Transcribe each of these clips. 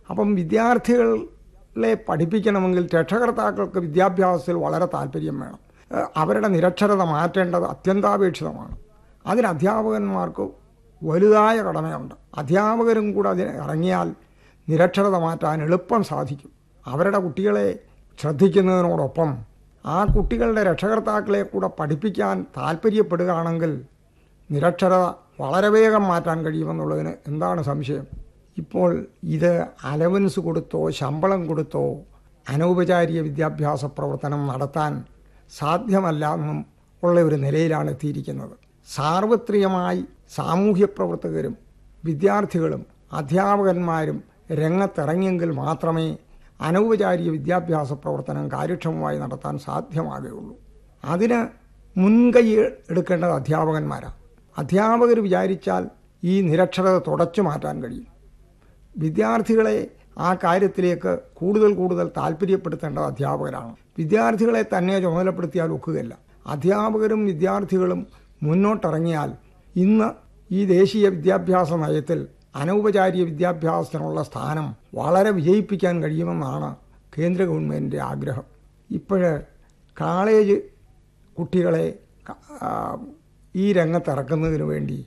അപ്പം വിദ്യാർത്ഥികളെ പഠിപ്പിക്കണമെങ്കിൽ രക്ഷകർത്താക്കൾക്ക് വിദ്യാഭ്യാസത്തിൽ വളരെ താല്പര്യം വേണം ഏഹ് അവരുടെ നിരക്ഷരത മാറ്റേണ്ടത് അത്യന്താപേക്ഷിതമാണ് അതിന് അധ്യാപകന്മാർക്ക് വലുതായ കടമയുണ്ട് അധ്യാപകരും കൂടെ അതിന് ഇറങ്ങിയാൽ നിരക്ഷരത മാറ്റാൻ എളുപ്പം സാധിക്കും അവരുടെ കുട്ടികളെ ശ്രദ്ധിക്കുന്നതിനോടൊപ്പം ആ കുട്ടികളുടെ രക്ഷകർത്താക്കളെ കൂടെ പഠിപ്പിക്കാൻ താല്പര്യപ്പെടുകയാണെങ്കിൽ നിരക്ഷരത വളരെ വേഗം മാറ്റാൻ കഴിയുമെന്നുള്ളതിന് എന്താണ് സംശയം ഇപ്പോൾ ഇത് അലവൻസ് കൊടുത്തോ ശമ്പളം കൊടുത്തോ അനൗപചാരിക വിദ്യാഭ്യാസ പ്രവർത്തനം നടത്താൻ സാധ്യമല്ല എന്നും ഉള്ള ഒരു നിലയിലാണ് എത്തിയിരിക്കുന്നത് സാർവത്രികമായി സാമൂഹ്യ പ്രവർത്തകരും വിദ്യാർത്ഥികളും അധ്യാപകന്മാരും രംഗത്തിറങ്ങിയെങ്കിൽ മാത്രമേ അനൗപചാരിക വിദ്യാഭ്യാസ പ്രവർത്തനം കാര്യക്ഷമമായി നടത്താൻ സാധ്യമാകുകയുള്ളൂ അതിന് മുൻകൈ എടുക്കേണ്ടത് അധ്യാപകന്മാരാണ് അധ്യാപകർ വിചാരിച്ചാൽ ഈ നിരക്ഷരത തുടച്ചു മാറ്റാൻ കഴിയും വിദ്യാർത്ഥികളെ ആ കാര്യത്തിലേക്ക് കൂടുതൽ കൂടുതൽ താല്പര്യപ്പെടുത്തേണ്ടത് അധ്യാപകരാണ് വിദ്യാർത്ഥികളെ തന്നെ ചുമതലപ്പെടുത്തിയാൽ ഒക്കുകയില്ല അധ്യാപകരും വിദ്യാർത്ഥികളും മുന്നോട്ടിറങ്ങിയാൽ ഇന്ന് ഈ ദേശീയ വിദ്യാഭ്യാസ നയത്തിൽ അനൗപചാരിക വിദ്യാഭ്യാസത്തിനുള്ള സ്ഥാനം വളരെ വിജയിപ്പിക്കാൻ കഴിയുമെന്നാണ് കേന്ദ്ര ഗവൺമെൻറ്റിൻ്റെ ആഗ്രഹം ഇപ്പോഴ് കോളേജ് കുട്ടികളെ ക- ആ, ഈ രംഗത്തിറക്കുന്നതിന് വേണ്ടി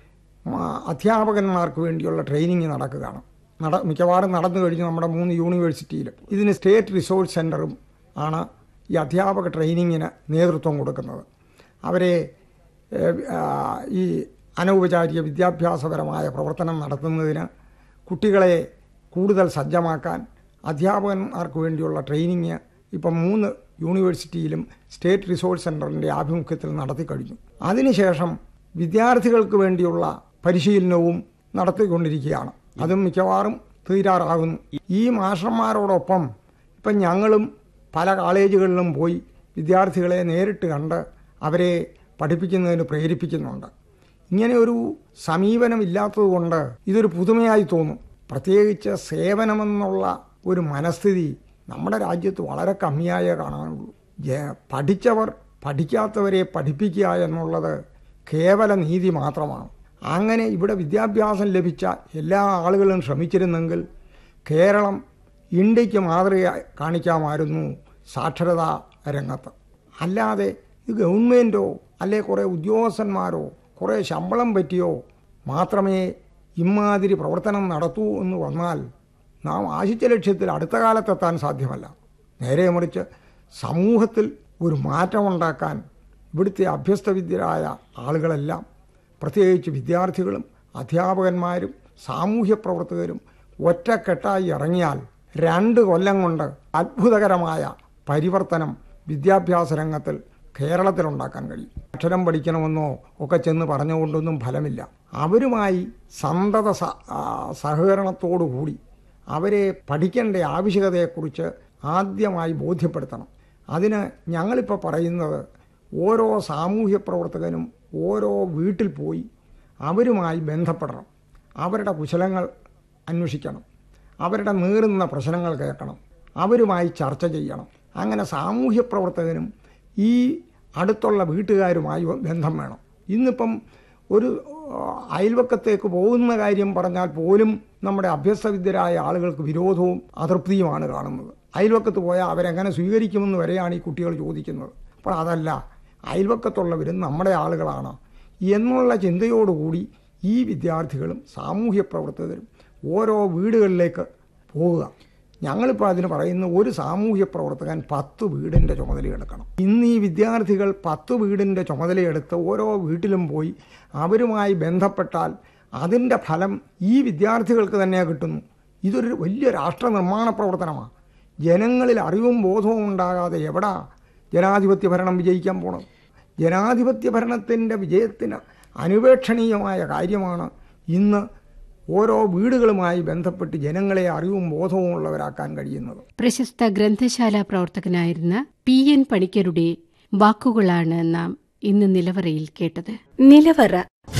ആ, അധ്യാപകന്മാർക്ക് വേണ്ടിയുള്ള ട്രെയിനിങ് നടക്കുകയാണ് നട മിക്കവാറും നടന്നു കഴിഞ്ഞു നമ്മുടെ മൂന്ന് യൂണിവേഴ്സിറ്റിയിലും ഇതിന് സ്റ്റേറ്റ് റിസോഴ്സ് സെൻറ്ററും ആണ് ഈ അധ്യാപക ട്രെയിനിങ്ങിന് നേതൃത്വം കൊടുക്കുന്നത് അവരെ ഏഹ്, ആ, ഈ അനൗപചാരിക വിദ്യാഭ്യാസപരമായ പ്രവർത്തനം നടത്തുന്നതിന് കുട്ടികളെ കൂടുതൽ സജ്ജമാക്കാൻ അധ്യാപകന്മാർക്ക് വേണ്ടിയുള്ള ട്രെയിനിങ് ഇപ്പം മൂന്ന് യൂണിവേഴ്സിറ്റിയിലും സ്റ്റേറ്റ് റിസോഴ്സ് സെൻറ്ററിൻ്റെ ആഭിമുഖ്യത്തിൽ നടത്തി കഴിഞ്ഞു അതിനുശേഷം വിദ്യാർത്ഥികൾക്ക് വേണ്ടിയുള്ള പരിശീലനവും നടത്തിക്കൊണ്ടിരിക്കുകയാണ് അതും മിക്കവാറും തീരാറാകുന്നു ഈ മാഷന്മാരോടൊപ്പം ഇപ്പം ഞങ്ങളും പല കോളേജുകളിലും പോയി വിദ്യാർത്ഥികളെ നേരിട്ട് കണ്ട് അവരെ പഠിപ്പിക്കുന്നതിന് പ്രേരിപ്പിക്കുന്നുണ്ട് ഇങ്ങനെ ഒരു സമീപനമില്ലാത്തതുകൊണ്ട് ഇതൊരു പുതുമയായി തോന്നും പ്രത്യേകിച്ച് സേവനമെന്നുള്ള ഒരു മനസ്ഥിതി നമ്മുടെ രാജ്യത്ത് വളരെ കമ്മിയായേ കാണാനുള്ളൂ ജ- പഠിച്ചവർ പഠിക്കാത്തവരെ പഠിപ്പിക്കുക എന്നുള്ളത് കേവല നീതി മാത്രമാണ് അങ്ങനെ ഇവിടെ വിദ്യാഭ്യാസം ലഭിച്ച എല്ലാ ആളുകളും ശ്രമിച്ചിരുന്നെങ്കിൽ കേരളം ഇന്ത്യക്ക് മാതൃക കാണിക്കാമായിരുന്നു സാക്ഷരതാ രംഗത്ത് അല്ലാതെ ഇത് ഗവൺമെൻറ്റോ അല്ലെ കുറേ ഉദ്യോഗസ്ഥന്മാരോ കുറേ ശമ്പളം പറ്റിയോ മാത്രമേ ഇമാതിരി പ്രവർത്തനം നടത്തൂ എന്ന് വന്നാൽ നാം ആശിച്ച ലക്ഷ്യത്തിൽ അടുത്ത കാലത്തെത്താൻ സാധ്യമല്ല നേരെ മറിച്ച് സമൂഹത്തിൽ ഒരു മാറ്റമുണ്ടാക്കാൻ ഇവിടുത്തെ അഭ്യസ്തവിദ്യരായ ആളുകളെല്ലാം പ്രത്യേകിച്ച് വിദ്യാർത്ഥികളും അധ്യാപകന്മാരും സാമൂഹ്യ പ്രവർത്തകരും ഒറ്റക്കെട്ടായി ഇറങ്ങിയാൽ രണ്ട് കൊല്ലം കൊണ്ട് അത്ഭുതകരമായ പരിവർത്തനം വിദ്യാഭ്യാസ രംഗത്തിൽ കേരളത്തിലുണ്ടാക്കാൻ കഴിയും അക്ഷരം പഠിക്കണമെന്നോ ഒക്കെ ചെന്ന് പറഞ്ഞുകൊണ്ടൊന്നും ഫലമില്ല അവരുമായി സന്തത സ- ആ, സഹകരണത്തോടുകൂടി അവരെ പഠിക്കേണ്ട ആവശ്യകതയെക്കുറിച്ച് ആദ്യമായി ബോധ്യപ്പെടുത്തണം അതിന് ഞങ്ങളിപ്പോൾ പറയുന്നത് ഓരോ സാമൂഹ്യ പ്രവർത്തകനും ഓരോ വീട്ടിൽ പോയി അവരുമായി ബന്ധപ്പെടണം അവരുടെ കുശലങ്ങൾ അന്വേഷിക്കണം അവരുടെ നീറുന്ന പ്രശ്നങ്ങൾ കേൾക്കണം അവരുമായി ചർച്ച ചെയ്യണം അങ്ങനെ സാമൂഹ്യ പ്രവർത്തകനും ഈ അടുത്തുള്ള വീട്ടുകാരുമായി ബന്ധം വേണം ഇന്നിപ്പം ഒരു ആ, അയൽവക്കത്തേക്ക് പോകുന്ന കാര്യം പറഞ്ഞാൽ പോലും നമ്മുടെ അഭ്യസ്തവിദ്യരായ ആളുകൾക്ക് വിരോധവും അതൃപ്തിയുമാണ് കാണുന്നത് അയൽവക്കത്ത് പോയാൽ അവരെങ്ങനെ സ്വീകരിക്കുമെന്ന് വരെയാണ് ഈ കുട്ടികൾ ചോദിക്കുന്നത് അപ്പോൾ അതല്ല അയൽവക്കത്തുള്ളവരും നമ്മുടെ ആളുകളാണ് എന്നുള്ള ചിന്തയോടുകൂടി ഈ വിദ്യാർത്ഥികളും സാമൂഹ്യ പ്രവർത്തകരും ഓരോ വീടുകളിലേക്ക് പോവുക ഞങ്ങളിപ്പോൾ അതിന് പറയുന്ന ഒരു സാമൂഹ്യ പ്രവർത്തകൻ പത്ത് വീടിൻ്റെ ചുമതലയെടുക്കണം ഇന്ന് ഈ വിദ്യാർത്ഥികൾ പത്ത് വീടിൻ്റെ ചുമതലയെടുത്ത് ഓരോ വീട്ടിലും പോയി അവരുമായി ബന്ധപ്പെട്ടാൽ അതിൻ്റെ ഫലം ഈ വിദ്യാർത്ഥികൾക്ക് തന്നെ കിട്ടുന്നു ഇതൊരു വലിയ രാഷ്ട്ര നിർമ്മാണ പ്രവർത്തനമാണ് ജനങ്ങളിൽ അറിവും ബോധവും ഉണ്ടാകാതെ എവിടാ ജനാധിപത്യ ഭരണം വിജയിക്കാൻ പോണത് ജനാധിപത്യ ഭരണത്തിൻ്റെ വിജയത്തിന് അനുപേക്ഷണീയമായ കാര്യമാണ് ഇന്ന് ഓരോ വീടുകളുമായി ബന്ധപ്പെട്ട് ജനങ്ങളെ അറിവും ബോധവും ഉള്ളവരാക്കാൻ കഴിയുന്നത് പ്രശസ്ത ഗ്രന്ഥശാല പ്രവർത്തകനായിരുന്ന പി എൻ പണിക്കരുടെ വാക്കുകളാണ് നാം ഇന്ന് നിലവറയിൽ കേട്ടത് നിലവറ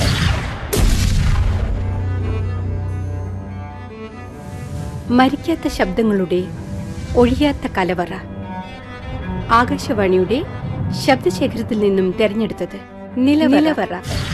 മരിക്കാത്ത ശബ്ദങ്ങളുടെ ഒഴിയാത്ത കലവറ ആകാശവാണിയുടെ ശബ്ദശേഖരത്തിൽ നിന്നും തെരഞ്ഞെടുത്തത് നിലവറ